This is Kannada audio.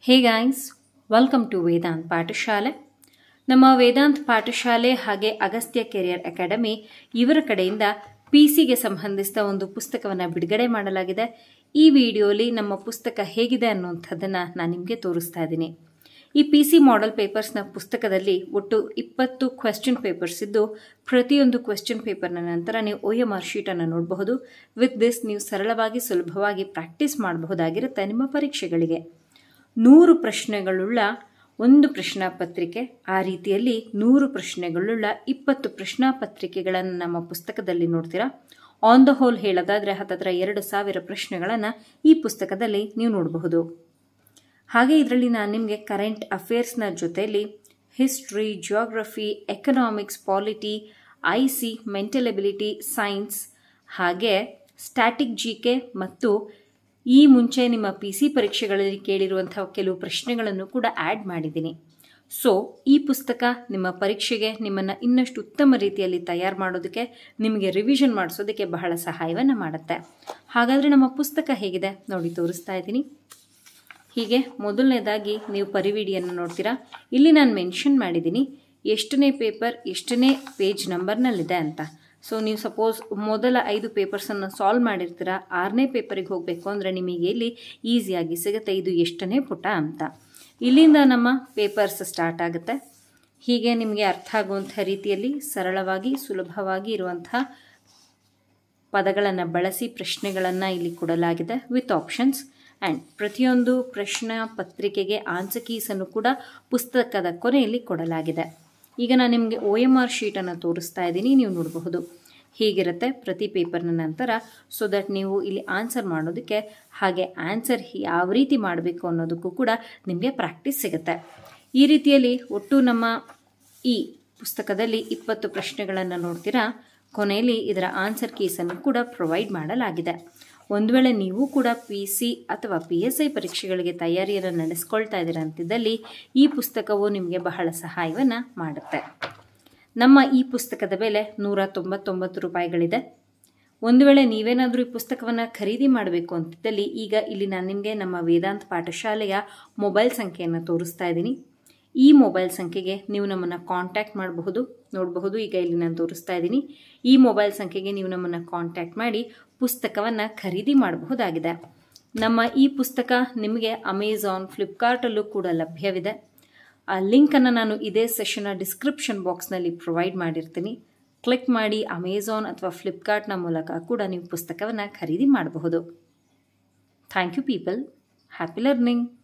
hey guys welcome to Vedant ಪಾಠಶಾಲೆ ನಮ್ಮ ವೇದಾಂತ್ ಪಾಠಶಾಲೆ ಹಾಗೆ ಅಗಸ್ತ್ಯ ಕೆರಿಯರ್ ಅಕಾಡೆಮಿ ಇವರ ಕಡೆಯಿಂದ ಪಿ ಸಿಗೆ ಸಂಬಂಧಿಸಿದ ಒಂದು ಪುಸ್ತಕವನ್ನು ಬಿಡುಗಡೆ ಮಾಡಲಾಗಿದೆ ಈ ವಿಡಿಯೋಲಿ ನಮ್ಮ ಪುಸ್ತಕ ಹೇಗಿದೆ ಅನ್ನುವಂಥದ್ದನ್ನು ನಾನು ನಿಮಗೆ ತೋರಿಸ್ತಾ ಇದ್ದೀನಿ ಈ ಪಿ ಸಿ ಮಾಡೆಲ್ ಪೇಪರ್ಸ್ನ ಪುಸ್ತಕದಲ್ಲಿ ಒಟ್ಟು ಇಪ್ಪತ್ತು ಕ್ವೆಶ್ಚನ್ ಪೇಪರ್ಸ್ ಇದ್ದು ಪ್ರತಿಯೊಂದು ಕ್ವೆಶ್ಚನ್ ಪೇಪರ್ನ ನಂತರ ನೀವು ಒ ಎಮ್ ಆರ್ ಶೀಟನ್ನು ನೋಡಬಹುದು ವಿತ್ ದಿಸ್ ನೀವು ಸರಳವಾಗಿ ಸುಲಭವಾಗಿ ಪ್ರಾಕ್ಟೀಸ್ ಮಾಡಬಹುದಾಗಿರುತ್ತೆ ನಿಮ್ಮ ಪರೀಕ್ಷೆಗಳಿಗೆ ನೂರು ಪ್ರಶ್ನೆಗಳುಳ್ಳ ಒಂದು ಪ್ರಶ್ನಾ ಪತ್ರಿಕೆ ಆ ರೀತಿಯಲ್ಲಿ ನೂರು ಪ್ರಶ್ನೆಗಳುಳ್ಳ ಇಪ್ಪತ್ತು ಪ್ರಶ್ನಾ ಪತ್ರಿಕೆಗಳನ್ನು ನಮ್ಮ ಪುಸ್ತಕದಲ್ಲಿ ನೋಡ್ತೀರಾ ಆನ್ ದ ಹೋಲ್ ಹೇಳೋದಾದರೆ ಹತ್ತತ್ರ ಎರಡು ಸಾವಿರ ಪ್ರಶ್ನೆಗಳನ್ನು ಈ ಪುಸ್ತಕದಲ್ಲಿ ನೀವು ನೋಡಬಹುದು ಹಾಗೆ ಇದರಲ್ಲಿ ನಾನು ನಿಮಗೆ ಕರೆಂಟ್ ಅಫೇರ್ಸ್ನ ಜೊತೆಯಲ್ಲಿ history geography economics polity I C mental ability science ಹಾಗೆ ಸ್ಟ್ಯಾಟಿಕ್ ಜಿ ಕೆ ಮತ್ತು ಈ ಮುಂಚೆ ನಿಮ್ಮ ಪಿ ಸಿ ಪರೀಕ್ಷೆಗಳಲ್ಲಿ ಕೇಳಿರುವಂತಹ ಕೆಲವು ಪ್ರಶ್ನೆಗಳನ್ನು ಕೂಡ ಆ್ಯಡ್ ಮಾಡಿದ್ದೀನಿ ಸೊ ಈ ಪುಸ್ತಕ ನಿಮ್ಮ ಪರೀಕ್ಷೆಗೆ ನಿಮ್ಮನ್ನು ಇನ್ನಷ್ಟು ಉತ್ತಮ ರೀತಿಯಲ್ಲಿ ತಯಾರು ಮಾಡೋದಕ್ಕೆ ನಿಮಗೆ ರಿವಿಷನ್ ಮಾಡಿಸೋದಕ್ಕೆ ಬಹಳ ಸಹಾಯವನ್ನು ಮಾಡುತ್ತೆ ಹಾಗಾದರೆ ನಮ್ಮ ಪುಸ್ತಕ ಹೇಗಿದೆ ನೋಡಿ ತೋರಿಸ್ತಾ ಇದ್ದೀನಿ ಹೀಗೆ ಮೊದಲನೇದಾಗಿ ನೀವು ಪರಿವಿಡಿಯನ್ನು ನೋಡ್ತೀರಾ ಇಲ್ಲಿ ನಾನು ಮೆನ್ಷನ್ ಮಾಡಿದ್ದೀನಿ ಎಷ್ಟನೇ ಪೇಪರ್ ಎಷ್ಟನೇ ಪೇಜ್ ನಂಬರ್ನಲ್ಲಿದೆ ಅಂತ ಸೊ ನೀವು ಸಪೋಸ್ ಮೊದಲ ಐದು ಪೇಪರ್ಸನ್ನು ಸಾಲ್ವ್ ಮಾಡಿರ್ತೀರಾ ಆರನೇ ಪೇಪರಿಗೆ ಹೋಗಬೇಕು ಅಂದರೆ ನಿಮಗೆ ಇಲ್ಲಿ ಈಸಿಯಾಗಿ ಸಿಗುತ್ತೆ ಇದು ಎಷ್ಟನೇ ಪುಟ ಅಂತ ಇಲ್ಲಿಂದ ನಮ್ಮ ಪೇಪರ್ಸ್ ಸ್ಟಾರ್ಟ್ ಆಗುತ್ತೆ ಹೀಗೆ ನಿಮಗೆ ಅರ್ಥ ಆಗುವಂಥ ರೀತಿಯಲ್ಲಿ ಸರಳವಾಗಿ ಸುಲಭವಾಗಿ ಇರುವಂಥ ಪದಗಳನ್ನು ಬಳಸಿ ಪ್ರಶ್ನೆಗಳನ್ನು ಇಲ್ಲಿ ಕೊಡಲಾಗಿದೆ ವಿತ್ ಆಪ್ಷನ್ಸ್ ಆ್ಯಂಡ್ ಪ್ರತಿಯೊಂದು ಪ್ರಶ್ನೆ ಪತ್ರಿಕೆಗೆ ಆನ್ಸರ್ ಕೀಸನ್ನು ಕೂಡ ಪುಸ್ತಕದ ಕೊನೆಯಲ್ಲಿ ಕೊಡಲಾಗಿದೆ ಈಗ ನಾನು ನಿಮಗೆ ಒ ಎಮ್ ಆರ್ ಶೀಟನ್ನು ತೋರಿಸ್ತಾ ಇದ್ದೀನಿ ನೀವು ನೋಡಬಹುದು ಹೀಗಿರುತ್ತೆ ಪ್ರತಿ ಪೇಪರ್ನ ನಂತರ ಸೊ ದಟ್ ನೀವು ಇಲ್ಲಿ ಆನ್ಸರ್ ಮಾಡೋದಕ್ಕೆ ಹಾಗೆ ಆನ್ಸರ್ ಯಾವ ರೀತಿ ಮಾಡಬೇಕು ಅನ್ನೋದಕ್ಕೂ ಕೂಡ ನಿಮಗೆ ಪ್ರಾಕ್ಟೀಸ್ ಸಿಗುತ್ತೆ ಈ ರೀತಿಯಲ್ಲಿ ಒಟ್ಟು ನಮ್ಮ ಈ ಪುಸ್ತಕದಲ್ಲಿ ಇಪ್ಪತ್ತು ಪ್ರಶ್ನೆಗಳನ್ನು ನೋಡ್ತೀರಾ ಕೊನೆಯಲ್ಲಿ ಇದರ ಆನ್ಸರ್ ಕೀಸನ್ನು ಕೂಡ ಪ್ರೊವೈಡ್ ಮಾಡಲಾಗಿದೆ ಒಂದು ವೇಳೆ ನೀವು ಕೂಡ ಪಿ ಸಿ ಅಥವಾ ಪಿ ಎಸ್ ಐ ಪರೀಕ್ಷೆಗಳಿಗೆ ತಯಾರಿಯನ್ನು ನಡೆಸ್ಕೊಳ್ತಾ ಇದ್ದೀರಾ ಅಂತಿದ್ದಲ್ಲಿ ಈ ಪುಸ್ತಕವು ನಿಮಗೆ ಬಹಳ ಸಹಾಯವನ್ನು ಮಾಡುತ್ತೆ ನಮ್ಮ ಈ ಪುಸ್ತಕದ ಬೆಲೆ ನೂರ ತೊಂಬತ್ತೊಂಬತ್ತು ರೂಪಾಯಿಗಳಿದೆ ಒಂದು ವೇಳೆ ನೀವೇನಾದರೂ ಈ ಪುಸ್ತಕವನ್ನು ಖರೀದಿ ಮಾಡಬೇಕು ಅಂತಿದ್ದಲ್ಲಿ ಈಗ ಇಲ್ಲಿ ನಾನು ನಿಮಗೆ ನಮ್ಮ ವೇದಾಂತ್ ಪಾಠಶಾಲೆಯ ಮೊಬೈಲ್ ಸಂಖ್ಯೆಯನ್ನು ತೋರಿಸ್ತಾ ಇದ್ದೀನಿ ಈ ಮೊಬೈಲ್ ಸಂಖ್ಯೆಗೆ ನೀವು ನಮ್ಮನ್ನು ಕಾಂಟ್ಯಾಕ್ಟ್ ಮಾಡಬಹುದು ನೋಡಬಹುದು ಈಗ ಇಲ್ಲಿ ನಾನು ತೋರಿಸ್ತಾ ಇದ್ದೀನಿ ಈ ಮೊಬೈಲ್ ಸಂಖ್ಯೆಗೆ ನೀವು ನಮ್ಮನ್ನು ಕಾಂಟ್ಯಾಕ್ಟ್ ಮಾಡಿ ಪುಸ್ತಕವನ್ನು ಖರೀದಿ ಮಾಡಬಹುದಾಗಿದೆ ನಮ್ಮ ಈ ಪುಸ್ತಕ ನಿಮಗೆ ಅಮೆಝಾನ್ ಫ್ಲಿಪ್ಕಾರ್ಟಲ್ಲೂ ಕೂಡ ಲಭ್ಯವಿದೆ ಆ ಲಿಂಕನ್ನು ನಾನು ಇದೇ ಸೆಷನ್ನ ಡಿಸ್ಕ್ರಿಪ್ಷನ್ ಬಾಕ್ಸ್ನಲ್ಲಿ ಪ್ರೊವೈಡ್ ಮಾಡಿರ್ತೀನಿ ಕ್ಲಿಕ್ ಮಾಡಿ ಅಮೆಝಾನ್ ಅಥವಾ ಫ್ಲಿಪ್ಕಾರ್ಟ್ನ ಮೂಲಕ ಕೂಡ ನೀವು ಪುಸ್ತಕವನ್ನು ಖರೀದಿ ಮಾಡಬಹುದು thank you people happy learning